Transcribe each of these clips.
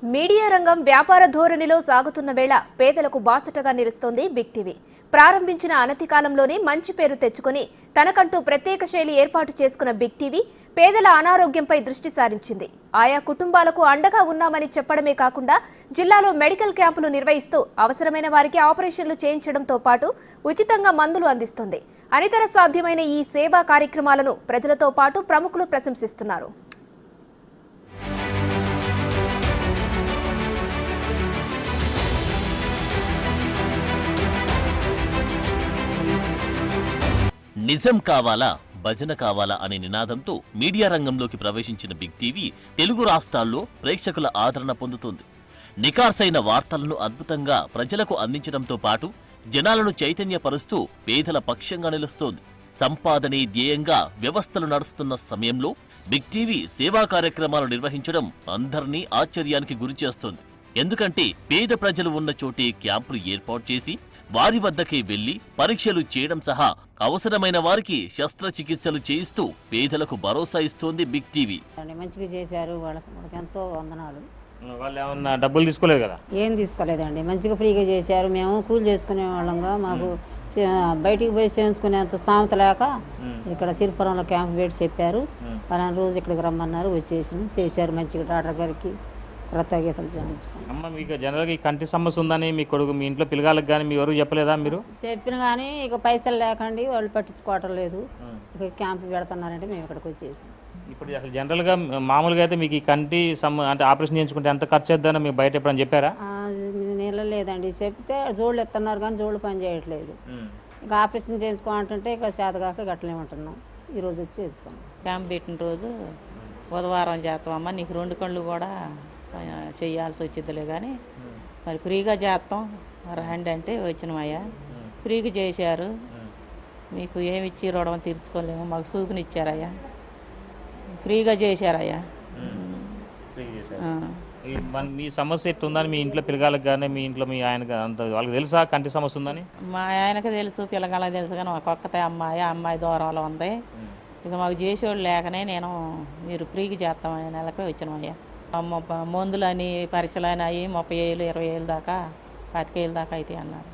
Media రంగం వ్యాపార ధోరణిలో సాగుతున్న వేళ పేదలకు బాసటగా నిలుస్తోంది బిగ్ టీవీ ప్రారంభించిన అనతి కాలంలోనే మంచి పేరు తెచ్చుకొని తనకంటూ ప్రత్యేక శైలి ఏర్పాటు చేసుకున్న బిగ్ టీవీ పేదల అనారోగ్యంపై దృష్టి సారించింది ఆయా కుటుంబాలకు అండగా ఉన్నామని చెప్పడమే కాకుండా జిల్లాలో మెడికల్ క్యాంపులు నిర్వహిస్తూ అవసరమైన వారికి ఆపరేషన్లు చేయించడంతో పాటు ఉచితంగా మందులు అందిస్తుంది అనితర సాధ్యమైన ఈ సేవా కార్యక్రమాలను ప్రజలతో పాటు ప్రముఖులు ప్రశంసిస్తున్నారు నిజం కావాలా భజన కావాలా అనే నినాదంతో మీడియా రంగంలోకి ప్రవేశించిన బిగ్ టీవీ తెలుగు రాష్ట్రాల్లో ప్రేక్షకుల ఆదరణ పొందుతుంది నికార్సైన వార్తలను అద్భుతంగా ప్రజలకు అందించడంతో పాటు జనాలను చైతన్యపరుస్తూ పేదల పక్షంగా నిలుస్తోంది సంపాదనే ధ్యేయంగా వ్యవస్థలు నడుస్తున్న సమయంలో బిగ్ టీవీ సేవా కార్యక్రమాలు నిర్వహించడం అందరినీ ఆశ్చర్యానికి గురిచేస్తోంది ఎందుకంటే పేద ప్రజలు ఉన్న చోటే క్యాంపులు ఏర్పాటు చేసి వారి వద్దకే వెళ్లి పరీక్షలు చేయడం సహా అవసరమైన వారికి శస్త్రచికిత్సలు చేయిస్తూ పేదలకు భరోసా ఇస్తోంది బిగ్ టీవీ అండి మంచిగా చేశారు వాళ్ళకి వాళ్ళకి ఎంతో వందనాలు వాళ్ళు ఏమన్నా డబ్బులు తీసుకోలేదు కదా ఏం తీసుకోలేదండి మంచిగా ఫ్రీగా చేశారు మేము కూలి చేసుకునే వాళ్ళంగా మాకు చే- బయటికి పోయి చేయించుకునేంత స్థామత లేక ఇక్కడ సిరిపురంలో క్యాంప్ పెట్టి చెప్పారు పలానా రోజు ఇక్కడికి రమ్మన్నారు వచ్చేసి చేశారు మంచిగా డాక్టర్ గారికి కృతజ్ఞతలు చెల్లిస్తాం అమ్మ మీకు జనరల్గా ఈ కంటి సమస్య ఉందని మీ కొడుకు మీ ఇంట్లో పిల్లగాళ్ళకి కానీ మీ ఎవరు చెప్పలేదా మీరు చెప్పిన కానీ ఇక పైసలు లేకండి వాళ్ళు పట్టించుకోవటం లేదు ఇక క్యాంప్ పెడుతున్నారంటే మేము ఇక్కడికి వచ్చేసాం ఇప్పుడు అసలు జనరల్గా మామూలుగా అయితే మీకు ఈ కంటి సమ అంటే ఆపరేషన్ చేయించుకుంటే ఎంత ఖర్చు అవుతుందని మీకు బయట ఎప్పుడైనా చెప్పారా ఆ, నీళ్ళ లేదండి చెప్తే జోళ్ళు ఎత్తున్నారు కానీ జోళ్ళు పని చేయట్లేదు ఇక ఆపరేషన్ చేయించుకోమంటుంటే ఇక చేతగాక గట్లేమంటున్నాం ఈరోజు వచ్చి చేయించుకున్నాం క్యాంప్ పెట్టిన రోజు బుధవారం చేస్తామమ్మా నీకు రెండు కళ్ళు కూడా ఆ, చెయ్యాల్సి వచ్చిద్దిలే కానీ మరి ఫ్రీగా చేస్తాం రండి అంటే వచ్చినమయ్యా ఫ్రీగా చేశారు మీకు ఏమి ఇచ్చి రుణం తీర్చుకోలేము మాకు సూపునిచ్చారయ్యా ఫ్రీగా చేశారయ్యా ఆ. ఈ మన మీ సమస్య ఎట్టుందని మీ ఇంట్లో పిల్లగాళ్ళకి కానీ మీ ఇంట్లో మీ ఆయన అంత వాళ్ళకి తెలుసా కంటి సమస్య ఉందని మా ఆయనకు తెలుసు పిల్లగాళ్ళకి తెలుసు కానీ మాకు ఒక్కతే అమ్మాయి ఆ అమ్మాయి దూరంలో ఉంది ఇక మాకు చేసేవాళ్ళు లేకనే నేను మీరు ఫ్రీగా చేస్తామని నెలకే వచ్చినామయ్యా ముప్ప మందులని పరీక్షలని అవి ముప్పై ఏళ్ళు ఇరవై ఏళ్ళు దాకా పాతిక ఏళ్ళు దాకా అయితే అన్నారు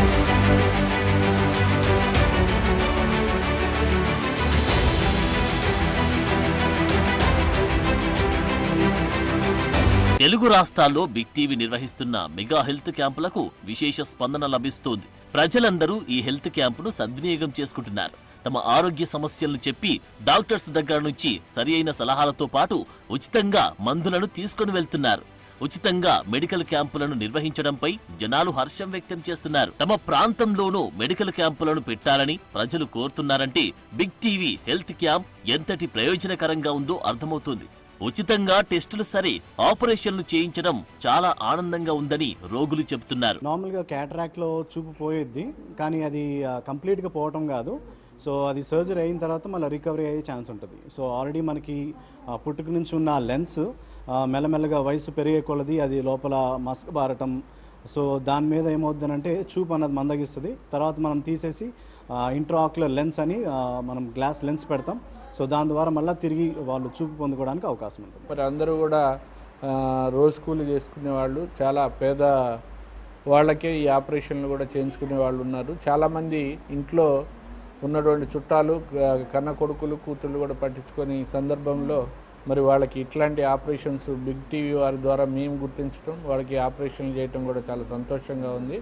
తెలుగు రాష్ట్రాల్లో బిగ్ టీవీ నిర్వహిస్తున్న మెగా హెల్త్ క్యాంపులకు విశేష స్పందన లభిస్తోంది ప్రజలందరూ ఈ హెల్త్ క్యాంపును సద్వినియోగం చేసుకుంటున్నారు తమ ఆరోగ్య సమస్యలను చెప్పి డాక్టర్స్ దగ్గర నుంచి సరి అయిన సలహాలతో పాటు ఉచితంగా మందులను తీసుకొని వెళ్తున్నారు ఉచితంగా మెడికల్ క్యాంపులను నిర్వహించడంపై జనాలు హర్షం వ్యక్తం చేస్తున్నారు తమ ప్రాంతంలోనూ మెడికల్ క్యాంపులను పెట్టాలని ప్రజలు కోరుతున్నారంటే బిగ్ టీవీ హెల్త్ క్యాంప్ ఎంతటి ప్రయోజనకరంగా ఉందో అర్థమవుతుంది ఉచితంగా టెస్టులు సరే ఆపరేషన్లు చేయించడం చాలా ఆనందంగా ఉందని రోగులు చెబుతున్నారు నార్మల్గా క్యాటరాక్ట్లో చూపు పోయేది కానీ అది ఆ, కంప్లీట్గా పోవటం కాదు సో అది సర్జరీ అయిన తర్వాత మళ్ళీ రికవరీ అయ్యే ఛాన్స్ ఉంటుంది సో ఆల్రెడీ మనకి ఆ, పుట్టుక నుంచి ఉన్న లెన్స్ మెల్లమెల్లగా వయసు పెరిగే కొలది అది లోపల మస్క్ బారటం సో దాని మీద ఏమవుతుందంటే చూపు అన్నది మందగిస్తుంది తర్వాత మనం తీసేసి ఇంట్రాక్యులర్ లెన్స్ అని ఆ, మనం గ్లాస్ లెన్స్ పెడతాం సో దాని ద్వారా మళ్ళీ తిరిగి వాళ్ళు చూపు పొందుకోవడానికి అవకాశం ఉంటుంది మరి అందరూ కూడా ఆ, రోజు కూలి చేసుకునే వాళ్ళు చాలా పేద వాళ్ళకే ఈ ఆపరేషన్లు కూడా చేయించుకునే వాళ్ళు ఉన్నారు చాలామంది ఇంట్లో ఉన్నటువంటి చుట్టాలు ఆ, కన్న కొడుకులు కూతుళ్ళు కూడా పట్టించుకొని ఈ సందర్భంలో మరి వాళ్ళకి ఇట్లాంటి ఆపరేషన్స్ బిగ్ టీవీ వారి ద్వారా మేము గుర్తించడం వాళ్ళకి ఆపరేషన్లు చేయటం కూడా చాలా సంతోషంగా ఉంది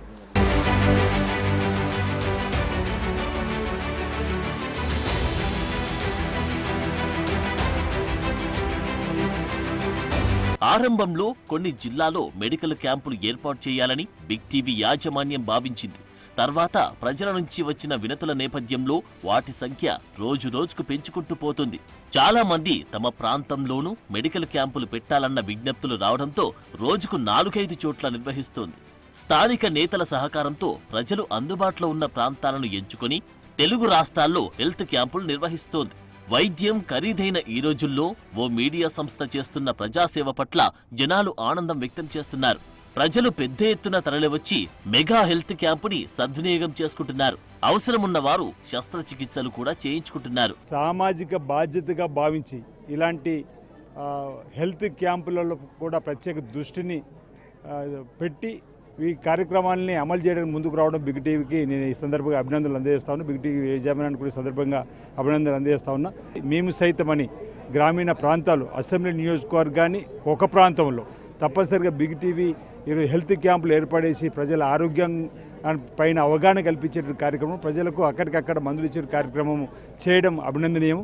ఆరంభంలో కొన్ని జిల్లాలో మెడికల్ క్యాంపులు ఏర్పాటు చేయాలని బిగ్ టీవీ యాజమాన్యం భావించింది తర్వాత ప్రజల నుంచి వచ్చిన వినతుల నేపథ్యంలో వాటి సంఖ్య రోజు రోజుకు పెంచుకుంటూ పోతుంది చాలా మంది తమ ప్రాంతంలోనూ మెడికల్ క్యాంపులు పెట్టాలన్న విజ్ఞప్తులు రావడంతో రోజుకు నాలుగైదు చోట్ల నిర్వహిస్తోంది స్థానిక నేతల సహకారంతో ప్రజలు అందుబాటులో ఉన్న ప్రాంతాలను ఎంచుకొని తెలుగు రాష్ట్రాల్లో హెల్త్ క్యాంపులు నిర్వహిస్తోంది వైద్యం ఖరీదైన ఈ రోజుల్లో ఓ మీడియా సంస్థ చేస్తున్న ప్రజాసేవ పట్ల జనాలు ఆనందం వ్యక్తం చేస్తున్నారు ప్రజలు పెద్ద ఎత్తున తరలివచ్చి మెగా హెల్త్ క్యాంపుని సద్వినియోగం చేసుకుంటున్నారు అవసరమున్న వారు శస్త్రచికిత్సలు కూడా చేయించుకుంటున్నారు సామాజిక బాధ్యతగా భావించి ఇలాంటి ఆ, హెల్త్ క్యాంపులలో కూడా ప్రత్యేక దృష్టిని ఆ, పెట్టి ఈ కార్యక్రమాలని అమలు చేయడానికి ముందుకు రావడం బిగ్ టీవీకి నేను ఈ సందర్భంగా అభినందనలు అందజేస్తా ఉన్నా బిగ్ టీవీ యజమానానికి కూడా ఈ సందర్భంగా అభినందనలు అందజేస్తా ఉన్నా మేము సైతమని గ్రామీణ ప్రాంతాలు అసెంబ్లీ నియోజకవర్గాన్ని ఒక ప్రాంతంలో తప్పనిసరిగా బిగ్ టీవీ ఈరోజు హెల్త్ క్యాంపులు ఏర్పడేసి ప్రజల ఆరోగ్యం పైన అవగాహన కల్పించే కార్యక్రమం ప్రజలకు అక్కడికక్కడ మందులు ఇచ్చే కార్యక్రమం చేయడం అభినందనీయం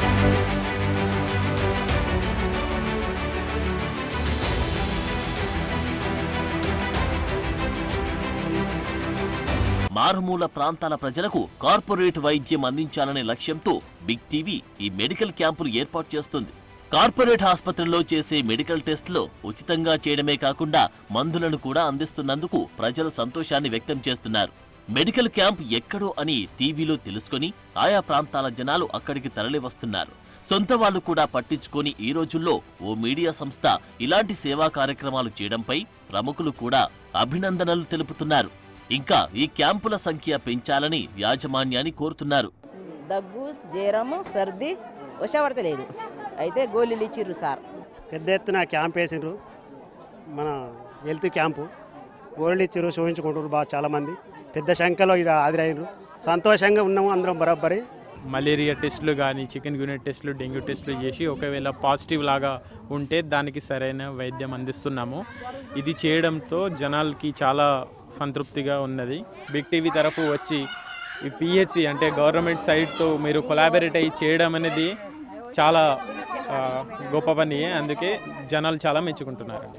మారుమూల ప్రాంతాల ప్రజలకు కార్పొరేట్ వైద్యం అందించాలనే లక్ష్యంతో బిగ్ టీవీ ఈ మెడికల్ క్యాంపులు ఏర్పాటు చేస్తుంది కార్పొరేట్ ఆసుపత్రుల్లో చేసే మెడికల్ టెస్టులు ఉచితంగా చేయడమే కాకుండా మందులను కూడా అందిస్తున్నందుకు ప్రజలు సంతోషాన్ని వ్యక్తం చేస్తున్నారు మెడికల్ క్యాంప్ ఎక్కడో అని టీవీలో తెలుసుకొని ఆయా ప్రాంతాల జనాలు అక్కడికి తరలి వస్తున్నారు సొంత వాళ్ళు కూడా పట్టించుకొని ఈ రోజుల్లో ఓ మీడియా సంస్థ ఇలాంటి సేవా కార్యక్రమాలు చేయడంపై ప్రముఖులు కూడా అభినందనలు తెలుపుతున్నారు ఇంకా ఈ క్యాంపుల సంఖ్య పెంచాలని యాజమాన్యాన్ని కోరుతున్నారు దగ్గు జ్వరము సర్ది వశపడతలేదు అయితే గోళీలు ఇచ్చిర్రు సార్ పెద్ద ఎత్తున క్యాంప్ వేసిండ్రు మన హెల్త్ క్యాంపు గోళ్ళు ఇచ్చారు చూపించుకుంటారు బాగా చాలామంది పెద్ద సంఖ్యలో ఇక్కడ హాజరైనరు సంతోషంగా ఉన్నాము అందరం బరాబరి మలేరియా టెస్టులు కానీ చికెన్ గునె టెస్టులు డెంగ్యూ టెస్టులు చేసి ఒకవేళ పాజిటివ్ లాగా ఉంటే దానికి సరైన వైద్యం అందిస్తున్నాము ఇది చేయడంతో జనాలకి చాలా సంతృప్తిగా ఉన్నది బిగ్ టీవీ తరఫు వచ్చి ఈ పిహెచ్సి అంటే గవర్నమెంట్ సైడ్తో మీరు కొలాబరేట్ అయ్యి చేయడం అనేది చాలా ఆ, గొప్ప పని అందుకే జనాలు చాలా మెచ్చుకుంటున్నారండి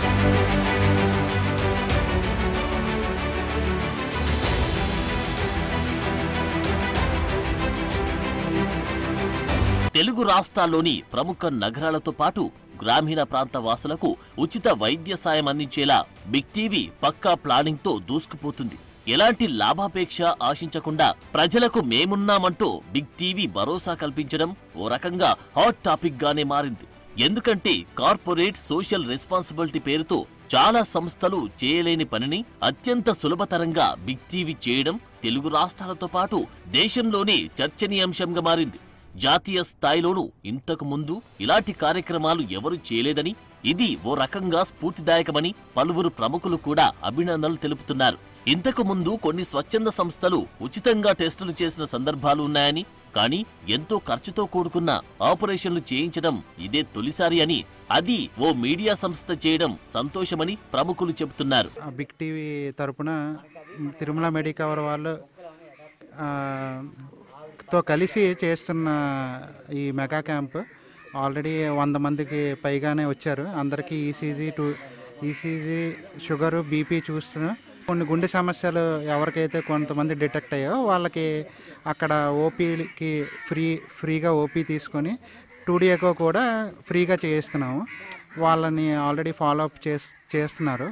తెలుగు రాష్ట్రాల్లోని ప్రముఖ నగరాలతో పాటు గ్రామీణ ప్రాంత వాసులకు ఉచిత వైద్య సాయం అందించేలా బిగ్ టీవీ పక్కా ప్లానింగ్ తో దూసుకుపోతుంది ఎలాంటి లాభాపేక్ష ఆశించకుండా ప్రజలకు మేమున్నామంటూ బిగ్ టీవీ భరోసా కల్పించడం ఓ రకంగా హాట్ టాపిక్ గానే మారింది ఎందుకంటే కార్పొరేట్ సోషల్ రెస్పాన్సిబిలిటీ పేరుతో చాలా సంస్థలు చేయలేని పనిని అత్యంత సులభతరంగా బిగ్ టీవీ చేయడం తెలుగు రాష్ట్రాలతో పాటు దేశంలోనే చర్చనీయాంశంగా మారింది జాతీయ స్థాయిలోనూ ఇంతకు ముందు ఇలాంటి కార్యక్రమాలు ఎవరు చేయలేదని ఇది ఓ రకంగా స్ఫూర్తిదాయకమని పలువురు ప్రముఖులు కూడా అభినందనలు తెలుపుతున్నారు ఇంతకు ముందు కొన్ని స్వచ్ఛంద సంస్థలు ఉచితంగా టెస్టులు చేసిన సందర్భాలు ఉన్నాయని కానీ ఎంతో ఖర్చుతో కూడుకున్న ఆపరేషన్లు చేయించడం ఇదే తొలిసారి అని అది ఓ మీడియా సంస్థ చేయడం సంతోషమని ప్రముఖులు చెబుతున్నారు ఆ బిగ్ టీవీ తరపున తిరుమల మెడికవర్ వాళ్ళు ఆ, తో కలిసి చేస్తున్న ఈ మెగా క్యాంప్ ఆల్రెడీ వంద మందికి పైగానే వచ్చారు అందరికీ ECG to ECG sugar BP చూస్తున్న కొన్ని గుండె సమస్యలు ఎవరికైతే కొంతమంది డిటెక్ట్ అయ్యాయో వాళ్ళకి అక్కడ ఓపీకి ఫ్రీ ఫ్రీగా ఓపీ తీసుకొని టూ డిఏకో కూడా ఫ్రీగా చేయిస్తున్నాము వాళ్ళని ఆల్రెడీ ఫాలో అప్ చేస్ చేస్తున్నారు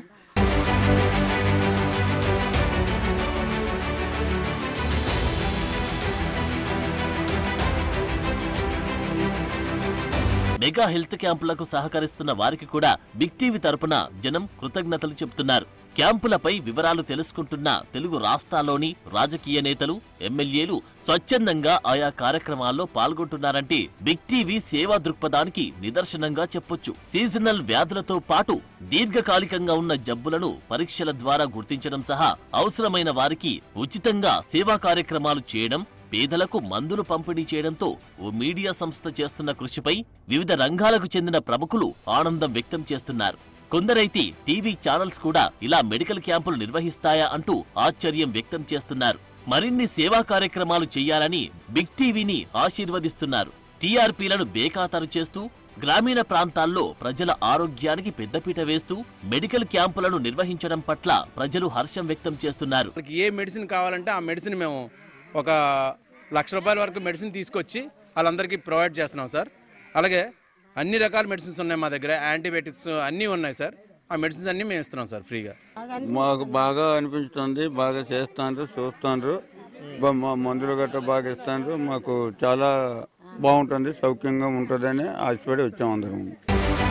మెగా హెల్త్ క్యాంపులకు సహకరిస్తున్న వారికి కూడా బిగ్ టీవీ తరపున జనం కృతజ్ఞతలు చెబుతున్నారు క్యాంపులపై వివరాలు తెలుసుకుంటున్న తెలుగు రాష్ట్రాల్లోని రాజకీయ నేతలు ఎమ్మెల్యేలు స్వచ్ఛందంగా ఆయా కార్యక్రమాల్లో పాల్గొంటున్నారంటే బిగ్ టీవీ సేవా దృక్పథానికి నిదర్శనంగా చెప్పొచ్చు సీజనల్ వ్యాధులతో పాటు దీర్ఘకాలికంగా ఉన్న జబ్బులను పరీక్షల ద్వారా గుర్తించడం సహా అవసరమైన వారికి ఉచితంగా సేవా కార్యక్రమాలు చేయడం పేదలకు మందులు పంపిణీ చేయడంతో ఓ మీడియా సంస్థ చేస్తున్న కృషిపై వివిధ రంగాలకు చెందిన ప్రముఖులు ఆనందం వ్యక్తం చేస్తున్నారు కొందరైతే టీవీ ఛానల్స్ కూడా ఇలా మెడికల్ క్యాంపులు నిర్వహిస్తాయా అంటూ ఆశ్చర్యం వ్యక్తం చేస్తున్నారు మరిన్ని సేవా కార్యక్రమాలు చేయాలని బిగ్ టీవీని ఆశీర్వదిస్తున్నారు టీఆర్పీలను బేఖాతరు చేస్తూ గ్రామీణ ప్రాంతాల్లో ప్రజల ఆరోగ్యానికి పెద్దపీట వేస్తూ మెడికల్ క్యాంపులను నిర్వహించడం పట్ల ప్రజలు హర్షం వ్యక్తం చేస్తున్నారు మనకి ఏ మెడిసిన్ కావాలంటే ఆ మెడిసిన్ మేము ఒక లక్ష రూపాయల వరకు మెడిసిన్ తీసుకొచ్చి వాళ్ళందరికీ ప్రొవైడ్ చేస్తున్నాం సార్ అలాగే అన్ని రకాల మెడిసిన్స్ ఉన్నాయి మా దగ్గర యాంటీబయాటిక్స్ అన్నీ ఉన్నాయి సార్ ఆ మెడిసిన్స్ అన్నీ మేము ఇస్తున్నాం సార్ ఫ్రీగా మాకు బాగా అనిపిస్తుంది బాగా చేస్తాండ్రు చూస్తాండ్రు బ- మా మందులు గట్రా బాగా ఇస్తాండ్రు మాకు చాలా బాగుంటుంది సౌఖ్యంగా ఉంటుందని ఆశపడి వచ్చాం అందరం